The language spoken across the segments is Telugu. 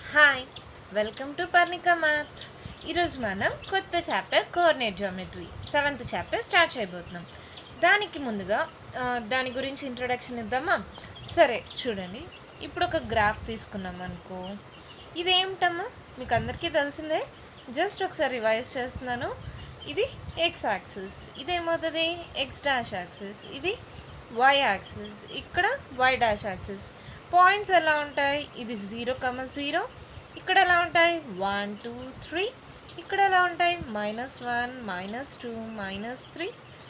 hi welcome to Parnika maths ఈరోజు మనం కొత్త chapter coordinate geometry seventh chapter start చేయబోతున్నాం దానికి ముందుగా ఆ, దాని గురించి ఇంట్రొడక్షన్ ఇద్దామా సరే చూడండి ఇప్పుడు ఒక గ్రాఫ్ తీసుకున్నాం అనుకో ఇదేమిటమ్మా మీకు అందరికీ తెలిసిందే జస్ట్ ఒకసారి రివైజ్ చేస్తున్నాను ఇది ఎక్స్ యాక్సిస్ ఇదేమవుతుంది ఎక్స్ డాష్ యాక్సిస్ ఇది వై యాక్సిస్ ఇక్కడ వై డాష్ యాక్సిస్ పాయింట్స్ ఎలా ఉంటాయి ఇది జీరో కమ జీరో ఇక్కడ ఎలా ఉంటాయి వన్ టూ త్రీ ఇక్కడ ఎలా ఉంటాయి minus one minus two minus three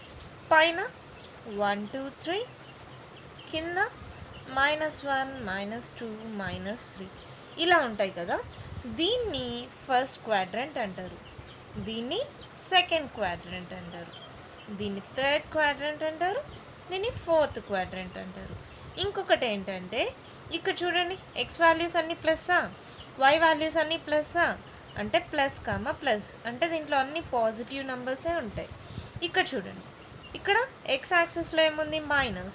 పైన వన్ టూ త్రీ కింద minus one minus two minus three ఇలా ఉంటాయి కదా దీన్ని ఫస్ట్ క్వాడ్రంట్ అంటారు దీన్ని సెకండ్ క్వాడ్రంట్ అంటారు దీన్ని థర్డ్ క్వాడ్రంట్ అంటారు దీన్ని ఫోర్త్ క్వాడ్రంట్ అంటారు ఇంకొకటి ఏంటంటే ఇక్కడ చూడండి ఎక్స్ వాల్యూస్ అన్ని ప్లస్సా వై వాల్యూస్ అన్ని ప్లస్సా అంటే ప్లస్ కామా ప్లస్ అంటే దీంట్లో అన్ని పాజిటివ్ నెంబర్సే ఉంటాయి ఇక్కడ చూడండి ఇక్కడ ఎక్స్ యాక్సిస్లో ఏముంది మైనస్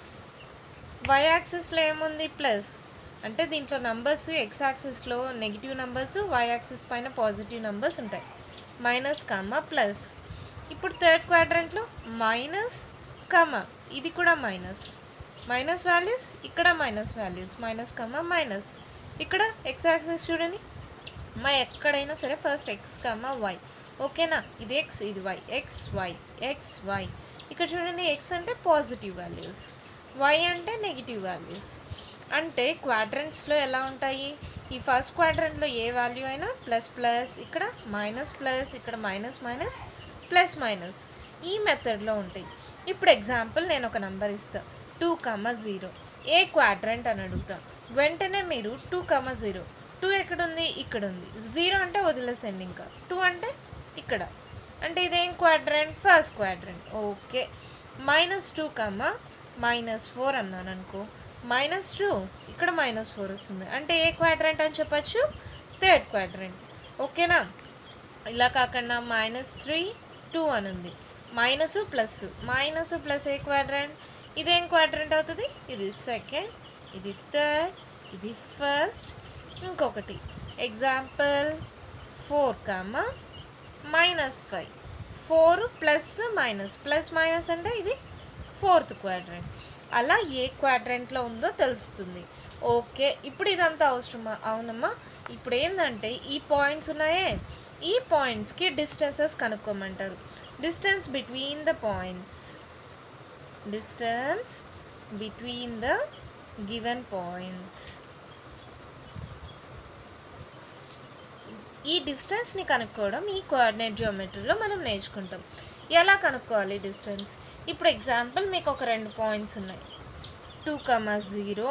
వై యాక్సిస్లో ఏముంది ప్లస్ అంటే దీంట్లో నంబర్స్ ఎక్స్ యాక్సిస్లో నెగిటివ్ నెంబర్స్ వై యాక్సిస్ పైన పాజిటివ్ నెంబర్స్ ఉంటాయి మైనస్ కమ్మ ప్లస్ ఇప్పుడు థర్డ్ క్వాడ్రంట్లో మైనస్ కమ్మ ఇది కూడా మైనస్ మైనస్ వాల్యూస్ ఇక్కడ minus values minus comma minus ఇక్కడ ఎక్స్ యాక్సిస్ చూడండి మా ఎక్కడైనా సరే ఫస్ట్ ఎక్స్ కమ్మ వై ఓకేనా ఇది ఎక్స్ ఇది Y X Y X Y ఇక్కడ చూడండి ఎక్స్ అంటే పాజిటివ్ వాల్యూస్ వై అంటే నెగిటివ్ వాల్యూస్ అంటే క్వాడ్రంట్స్లో ఎలా ఉంటాయి ఈ ఫస్ట్ క్వాడ్రంట్లో ఏ వాల్యూ అయినా ప్లస్ ప్లస్ ఇక్కడ మైనస్ ప్లస్ ఇక్కడ మైనస్ మైనస్ ప్లస్ మైనస్ ఈ మెథడ్లో ఉంటాయి ఇప్పుడు ఎగ్జాంపుల్ నేను ఒక నంబర్ ఇస్తా టూ కమ జీరో ఏ క్వాడ్రంట్ అని అడుగుతా వెంటనే మీరు టూ కమ జీరో టూ ఎక్కడుంది ఇక్కడ ఉంది జీరో అంటే వదిలేసండి ఇంకా టూ అంటే ఇక్కడ అంటే ఇదేం quadrant first quadrant okay minus two comma minus four అన్నాను అనుకో మైనస్ టూ ఇక్కడ మైనస్ ఫోర్ వస్తుంది అంటే ఏ క్వాడ్రంట్ అని చెప్పచ్చు థర్డ్ క్వాడ్రంట్ ఓకేనా ఇలా కాకుండా మైనస్ త్రీ టూ అని ఉంది మైనస్ ప్లస్ మైనస్ ప్లస్ ఏ క్వాడ్రంట్ ఇదేం క్వాడ్రంట్ అవుతుంది ఇది సెకండ్ ఇది థర్డ్ ఇది ఫస్ట్ ఇంకొకటి example four comma minus five four plus minus plus minus అంటే ఇది ఫోర్త్ క్వాడ్రంట్ అలా ఏ క్వాడ్రంట్లో ఉందో తెలుస్తుంది ఓకే ఇప్పుడు ఇదంతా అవసరమా అవునమ్మా ఇప్పుడు ఏంటంటే ఈ పాయింట్స్ ఉన్నాయే ఈ పాయింట్స్కి డిస్టెన్సెస్ కనుక్కోమంటారు distance between the points distance between the given points ఈ డిస్టెన్స్ని కనుక్కోవడం ఈ కోఆర్డినేట్ జియోమెట్రీలో మనం నేర్చుకుంటాం ఎలా కనుక్కోవాలి డిస్టెన్స్ ఇప్పుడు ఎగ్జాంపుల్ మీకు ఒక రెండు పాయింట్స్ ఉన్నాయి two comma zero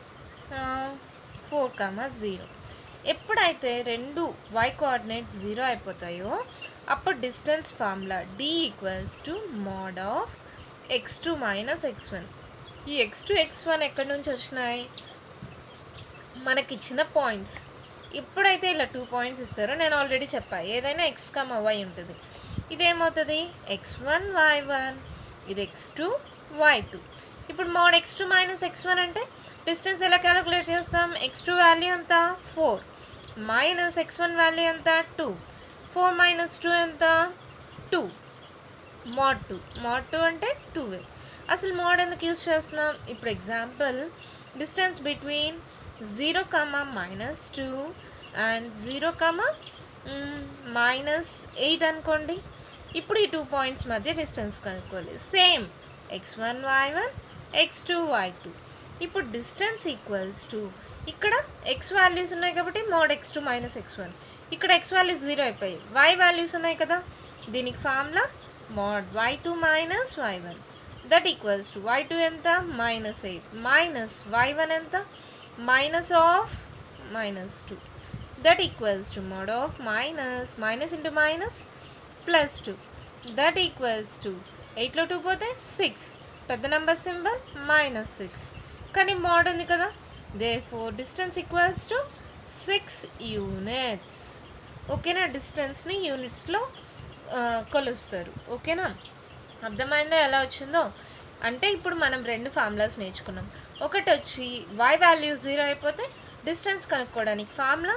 four comma zero ఎప్పుడైతే రెండు వై కోఆర్డినేట్స్ జీరో అయిపోతాయో అప్పుడు distance formula D equals to mod of X two minus X one ఈ ఎక్స్ టూ ఎక్స్ వన్ ఎక్కడి నుంచి వచ్చినాయి మనకిచ్చిన పాయింట్స్ ఎప్పుడైతే ఇలా టూ పాయింట్స్ ఇస్తారో నేను ఆల్రెడీ చెప్పా ఏదైనా ఎక్స్ కమ్ వై ఉంటుంది ఇదేమవుతుంది ఎక్స్ వన్ వై వన్ ఇది ఎక్స్ టూ వై టూ ఇప్పుడు mod X two minus X one అంటే డిస్టెన్స్ ఎలా క్యాలిక్యులేట్ చేస్తాం ఎక్స్ టూ వాల్యూ ఎంత four minus X one value ఎంత టూ ఫోర్ మైనస్ టూ ఎంత two mod two mod two అంటే టూ అసలు మోడ్ ఎందుకు యూస్ చేస్తున్నాం ఇప్పుడు example distance between zero comma minus two and zero comma minus eight అనుకోండి ఇప్పుడు ఈ టూ పాయింట్స్ మధ్య డిస్టెన్స్ కనుక్కోవాలి same X one why one X two why two ఇప్పుడు డిస్టెన్స్ ఈక్వల్స్ టు ఇక్కడ ఎక్స్ వాల్యూస్ ఉన్నాయి కాబట్టి mod X two minus X one ఇక్కడ ఎక్స్ వాల్యూస్ జీరో అయిపోయాయి వై వాల్యూస్ ఉన్నాయి కదా దీనికి formula mod Y two minus why one that equals to Y two ఎంత minus eight minus why one ఎంత minus of minus two that equals to mod of minus minus into minus plus two that equals to ఎయిట్లో టూ పోతే సిక్స్ పెద్ద నెంబర్ సింబల్ మైనస్ సిక్స్ కానీ మోడ్ ఉంది కదా therefore distance equals to six units ఓకేనా డిస్టెన్స్ని యూనిట్స్లో కొలుస్తారు ఓకేనా అర్థమైందా ఎలా వచ్చిందో అంటే ఇప్పుడు మనం రెండు ఫార్ములాస్ నేర్చుకున్నాం ఒకటి వచ్చి వై వాల్యూ జీరో అయిపోతే డిస్టెన్స్ కనుక్కోవడానికి formula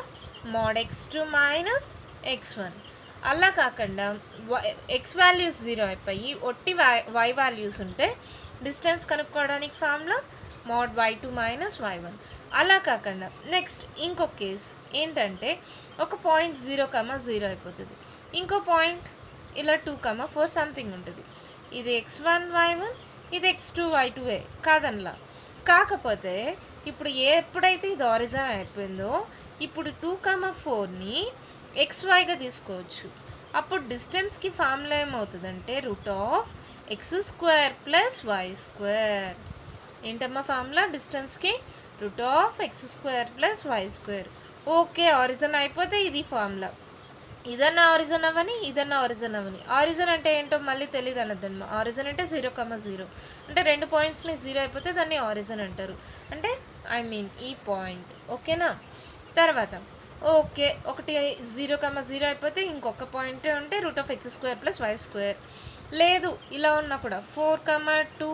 mod X two minus X one అలా కాకుండా ఎక్స్ వాల్యూస్ జీరో అయిపోయి ఒట్టి వై వై వాల్యూస్ ఉంటే డిస్టెన్స్ కనుక్కోవడానికి ఫామ్లో mod Y two minus why one అలా కాకుండా నెక్స్ట్ ఇంకొక కేస్ ఏంటంటే ఒక పాయింట్ జీరో కమా జీరో అయిపోతుంది ఇంకో పాయింట్ ఇలా టూ కమా ఫోర్ సంథింగ్ ఉంటుంది ఇది ఎక్స్ వన్ వై వన్ ఇది ఎక్స్ టూ వై టూ ఏ కాదనలా కాకపోతే ఇప్పుడు ఏ ఎప్పుడైతే ఇది ఆరిజిన్ అయిపోయిందో ఇప్పుడు టూ కమా ఫోర్ని ఎక్స్ వైగా తీసుకోవచ్చు అప్పుడు డిస్టెన్స్కి ఫార్ములా ఏమవుతుందంటే root of x square plus y square ఏంటమ్మా ఫార్ములా డిస్టెన్స్కి root of x square plus y square okay origin అయిపోతే ఇది ఫార్ములా ఇదన్నా ఆరిజిన్ అవని ఇదన్నా ఆరిజిన్ అవని ఆరిజిన్ అంటే ఏంటో మళ్ళీ తెలియదు అనద్దమ్మా ఆరిజిన్ అంటే జీరో కమ్మ జీరో అంటే రెండు పాయింట్స్ని జీరో అయిపోతే దాన్ని ఆరిజిన్ అంటారు అంటే ఐ మీన్ ఈ పాయింట్ ఓకేనా తర్వాత ఓకే ఒకటి జీరో కమ్మ జీరో అయిపోతే ఇంకొక పాయింట్ ఉంటే root of x square plus y square లేదు ఇలా ఉన్నా కూడా four comma two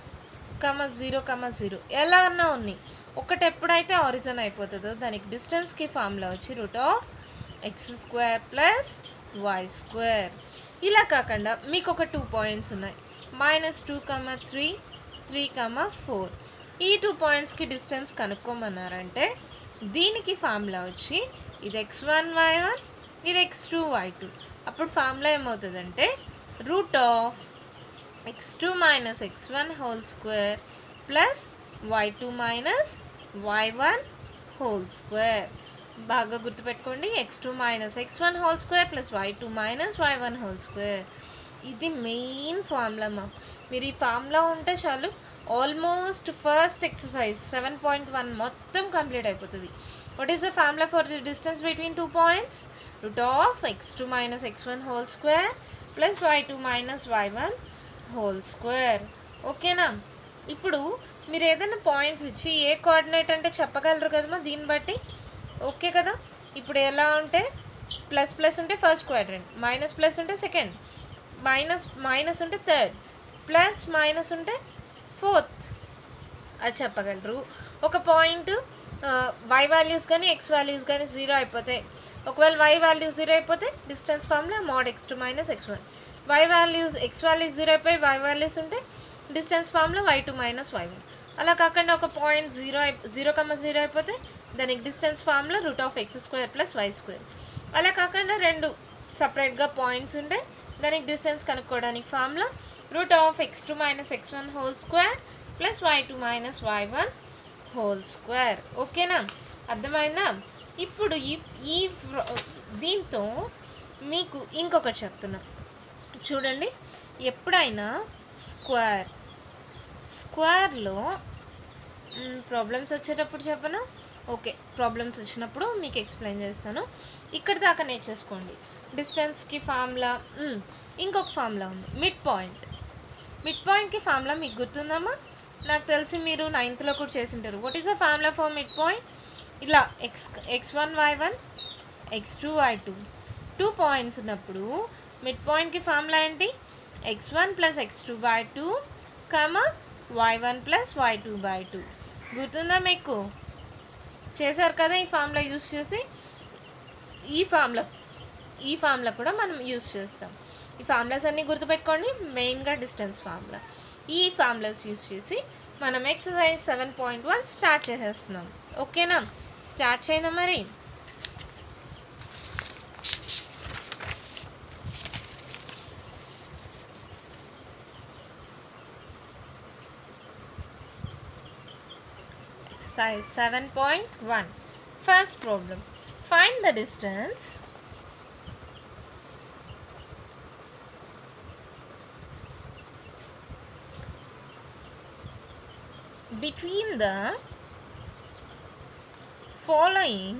comma zero comma zero ఎలా అన్నా ఉన్నాయి ఒకటి ఎప్పుడైతే ఆరిజిన్ అయిపోతుందో దానికి డిస్టెన్స్కి ఫార్ములా వచ్చి root of x square plus y square ఇలా కాకుండా మీకు ఒక టూ పాయింట్స్ ఉన్నాయి minus two comma three three comma four ఈ టూ పాయింట్స్కి డిస్టెన్స్ కనుక్కోమన్నారంటే దీనికి ఫార్ములా వచ్చి ఇది ఎక్స్ వన్ వై వన్ ఇది ఎక్స్ టూ వై టూ అప్పుడు ఫార్ములా ఏమవుతుందంటే root of X two minus X one whole square plus y two minus why one whole square బాగా గుర్తుపెట్టుకోండి x two minus X one whole square plus y two minus why one whole square ఇది మెయిన్ ఫార్ములా మా మీరు ఈ ఫార్ములా ఉంటే చాలు almost first exercise seven point one మొత్తం కంప్లీట్ అయిపోతుంది what is the formula for the distance between two points root of X two minus X one whole square plus y two minus why one whole square ఓకేనా ఇప్పుడు మీరు ఏదైనా పాయింట్స్ ఇచ్చి ఏ కోఆర్డినేట్ అంటే చెప్పగలరు కదమ్మా దీన్ని బట్టి ఓకే కదా ఇప్పుడు ఎలా ఉంటే ప్లస్ ప్లస్ ఉంటే ఫస్ట్ క్వాడ్రెంట్ మైనస్ ప్లస్ ఉంటే సెకండ్ మైనస్ మైనస్ ఉంటే థర్డ్ ప్లస్ మైనస్ ఉంటే ఫోర్త్ అది చెప్పగలరు ఒక పాయింట్ వై వాల్యూస్ కానీ ఎక్స్ వాల్యూస్ కానీ జీరో అయిపోతాయి ఒకవేళ వై వాల్యూస్ జీరో అయిపోతే distance formula mod X two minus X one y values x values zero అయిపోయి వై వాల్యూస్ ఉంటే distance formula y two minus why one అలా కాకుండా ఒక పాయింట్ జీరో అయి జీరో కమ్మ జీరో అయిపోతే దానికి distance formula root of x square plus y square అలా కాకుండా రెండు సపరేట్గా పాయింట్స్ ఉంటే దానికి డిస్టెన్స్ కనుక్కోవడానికి formula root of X two minus X one whole square plus y two minus why one whole square ఓకేనా అర్థమైందా ఇప్పుడు ఈ ఈ ఫ్ర- దీంతో మీకు ఇంకొకటి చెప్తున్నా చూడండి ఎప్పుడైనా స్క్వేర్ స్క్వేర్లో ప్రాబ్లమ్స్ వచ్చేటప్పుడు చెప్పను ఓకే ప్రాబ్లమ్స్ వచ్చినప్పుడు మీకు ఎక్స్ప్లెయిన్ చేస్తాను ఇక్కడ దాకా నేర్చేసుకోండి డిస్టెన్స్కి ఫార్ములా ఇంకొక ఫార్ములా ఉంది మిడ్ పాయింట్ మిడ్ పాయింట్కి ఫార్ములా మీకు గుర్తుందమ్మా నాకు తెలిసి మీరు నైన్త్లో కూడా చేసింటారు what is the formula for mid point ఇలా x x one why one X two why two two points ఉన్నప్పుడు మిడ్ పాయింట్కి ఫార్ములా ఏంటి x one plus x two by two comma y one plus y two by two గుర్తుందా మీకు చేశారు కదా ఈ ఫార్ములా యూస్ చేసి ఈ ఫార్ములా ఈ ఫార్ములా కూడా మనం యూస్ చేస్తాం ఈ ఫార్ములాస్ అన్నీ గుర్తుపెట్టుకోండి మెయిన్గా డిస్టెన్స్ ఫార్ములా ఈ ఫార్ములాస్ యూస్ చేసి మనం exercise seven point one start చేసేస్తున్నాం ఓకేనా స్టార్ట్ చేయనా మరి Exercise 7.1 First problem Find the distance between the following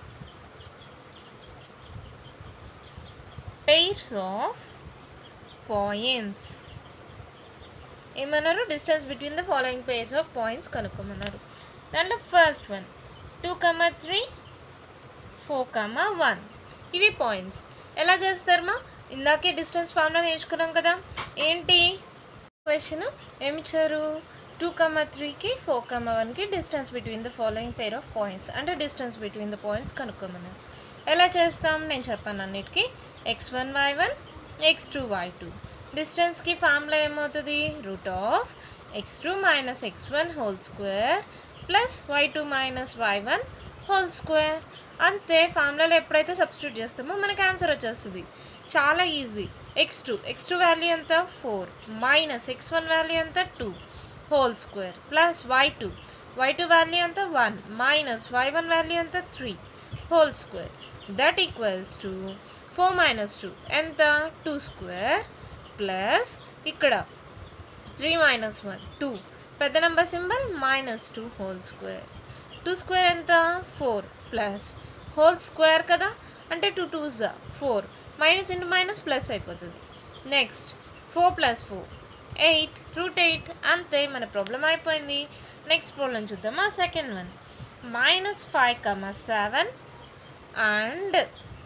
pairs of points ఏమన్నారు distance between the following pairs of points కనుక్కోమన్నారు దాంట్లో first one two comma three four comma one ఇవి పాయింట్స్ ఎలా చేస్తారమ్మా ఇందాకే డిస్టెన్స్ ఫార్ములా నేర్చుకున్నాం కదా ఏంటి క్వశ్చన్ ఏమిచ్చారు టూ కమా త్రీకి ఫోర్ కమా వన్కి distance between the following pair of points అంటే డిస్టెన్స్ బిట్వీన్ ద పాయింట్స్ కనుక్కోమన్నారు ఎలా చేస్తాం నేను చెప్పాను అన్నిటికీ x one why one X two why two డిస్టెన్స్కి ఫార్ములా ఏమవుతుంది root of X two minus X one whole square plus y two minus why one whole square అంతే ఫార్ములాలో ఎప్పుడైతే సబ్స్టిట్యూట్ చేస్తామో మనకి ఆన్సర్ వచ్చేస్తుంది చాలా easy x two x two value ఎంత four minus X one value ఎంత two whole square plus y two why two value ఎంత one minus why one value ఎంత three whole square that equals to four minus two ఎంత టూ స్క్వేర్ ప్లస్ ఇక్కడ త్రీ మైనస్ వన్ టూ పెద్ద number symbol minus two whole square two square ఎంత ఫోర్ ప్లస్ హోల్ స్క్వేర్ కదా అంటే టూ టూ జా four minus into minus plus అయిపోతుంది next four plus four eight root eight అంతే మన ప్రాబ్లం అయిపోయింది నెక్స్ట్ ప్రాబ్లం చూద్దామా second one minus five comma seven and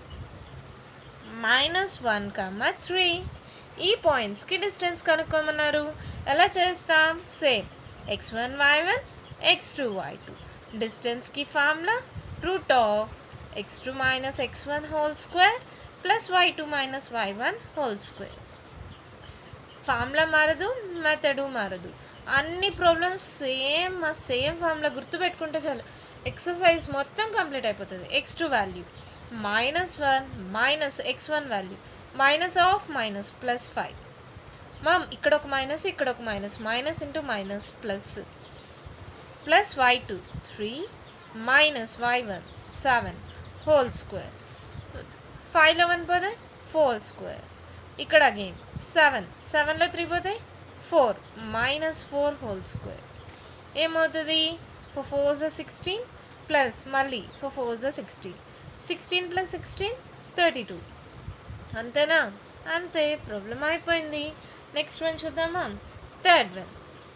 minus one comma three ఈ పాయింట్స్కి డిస్టెన్స్ కనుక్కోమన్నారు ఎలా చేస్తాం same X one why one X two why two డిస్టెన్స్కి formula root of X two minus X one whole square plus y two minus why one whole square formula మారదు మెథడు మారదు అన్ని ప్రాబ్లమ్స్ సేమ్ ఆ సేమ్ ఫార్ములా గుర్తుపెట్టుకుంటే చాలు ఎక్సర్సైజ్ మొత్తం కంప్లీట్ అయిపోతుంది x two value minus one minus X one value minus of minus plus five మామ్ ఇక్కడ ఒక మైనస్ ఇక్కడ ఒక minus minus into minus plus plus y two three minus why one seven whole square ఫైవ్లో వన్ పోతే ఫోర్ స్క్వేర్ ఇక్కడ అగైన్ సెవెన్ సెవెన్లో త్రీ పోతే four minus four whole square ఏమవుతుంది ఫోర్ ఫోర్ జా సిక్స్టీన్ ప్లస్ మళ్ళీ ఫోర్ ఫోర్ జా sixteen sixteen plus sixteen thirty two అంతేనా అంతే ప్రాబ్లం అయిపోయింది నెక్స్ట్ వన్ చూద్దామా third one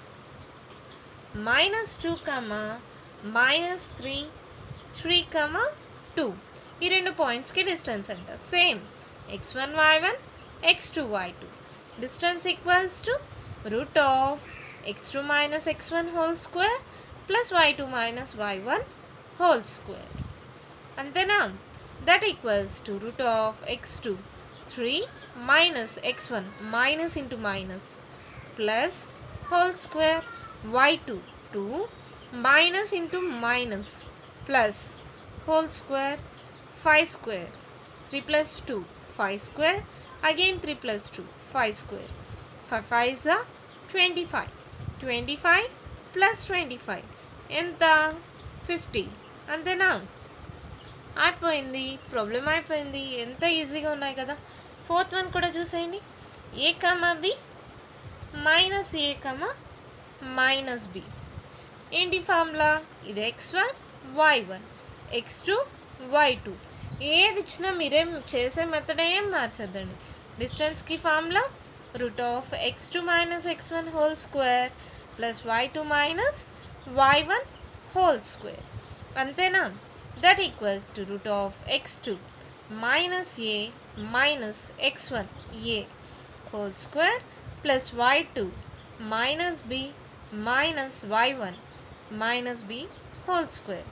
minus two comma minus three three comma two ఈ రెండు పాయింట్స్కి డిస్టెన్స్ అంట same X one why one X two why two distance equals to root of X two minus X one whole square plus y two minus why one whole square అంతేనా that equals to root of X two three minus X one minus into minus plus whole square y two two minus into minus plus whole square five square three plus two five square again three plus two five square five five జా twenty five twenty five plus twenty five ఎంత ఫిఫ్టీ అంతేనా అయిపోయింది ప్రాబ్లం అయిపోయింది ఎంత ఈజీగా ఉన్నాయి కదా ఫోర్త్ వన్ కూడా చూసేయండి a comma b minus a comma minus b ఏంటి ఫార్ములా ఇది X one why one X two why two ఏది ఇచ్చినా మీరేం చేసే మెథడ్ ఏం మార్చొద్దండి డిస్టెన్స్కి formula root of X two minus X one whole square plus y two minus why one whole square అంతేనా that equals to root of X two minus a minus X one a whole square plus y two minus B minus y one minus b whole square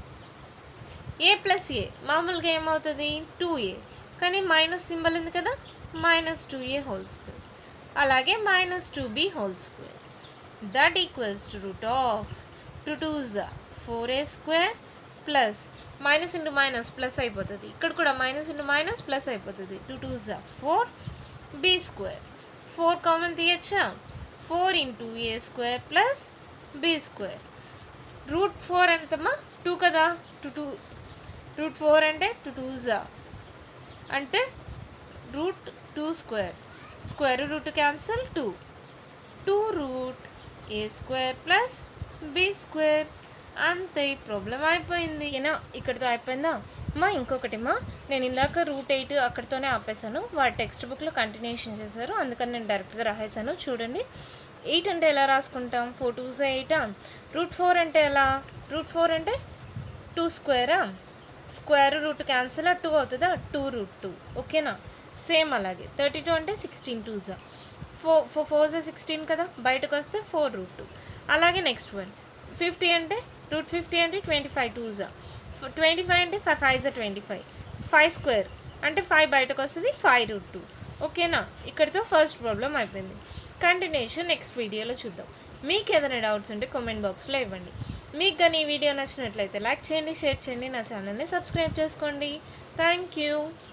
a plus a మామూలుగా ఏమవుతుంది టూ ఏ కానీ మైనస్ సింబల్ ఉంది కదా minus two a whole square అలాగే minus two b whole square that equals to root of two two జా four a square plus minus into minus plus అయిపోతుంది ఇక్కడ కూడా మైనస్ ఇంటూ మైనస్ ప్లస్ అయిపోతుంది టూ టూ జా four b square four common తీయచ్చా four into a square plus b square root four ఎంతమ్మా టూ కదా టూ టూ రూట్ ఫోర్ అంటే టూ టూ జా అంటే root two square square root cancel two two root a square plus b square అంతే ప్రాబ్లం అయిపోయింది ఏనా ఇక్కడితో అయిపోయిందా మా ఇంకొకటి మా నేను ఇందాక రూట్ ఎయిట్ అక్కడితోనే ఆపేశాను వాడి టెక్స్ట్ బుక్లో కంటిన్యూషన్ చేశారు అందుకని నేను డైరెక్ట్గా రాసేసాను చూడండి ఎయిట్ అంటే ఎలా రాసుకుంటాం ఫోర్ టూస్ ఎయిటా రూట్ ఫోర్ అంటే ఎలా రూట్ ఫోర్ అంటే టూ స్క్వేరా స్క్వేర్ రూట్ క్యాన్సిల్ టూ అవుతుందా టూ రూట్ టూ ఓకేనా సేమ్ అలాగే థర్టీ టూ అంటే సిక్స్టీన్ టూ జా ఫోర్ ఫోర్ ఫోర్ జా సిక్స్టీన్ కదా బయటకు వస్తే ఫోర్ రూట్ టూ అలాగే నెక్స్ట్ వన్ ఫిఫ్టీ అంటే రూట్ ఫిఫ్టీ అంటే ట్వంటీ ఫైవ్ టూ జా ట్వంటీ ఫైవ్ అంటే ఫైవ్ ఫైవ్ జా ట్వంటీ ఫైవ్ ఫైవ్ స్క్వేర్ అంటే ఫైవ్ బయటకు వస్తుంది ఫైవ్ రూట్ టూ ఓకేనా ఇక్కడితో ఫస్ట్ ప్రాబ్లం అయిపోయింది కంటిన్యూషన్ నెక్స్ట్ వీడియోలో చూద్దాం మీకు ఏదైనా డౌట్స్ ఉంటే కామెంట్ బాక్స్లో ఇవ్వండి మీకు కానీ ఈ వీడియో నచ్చినట్లయితే లైక్ చేయండి షేర్ చేయండి నా ఛానల్ని సబ్స్క్రైబ్ చేసుకోండి థ్యాంక్ యూ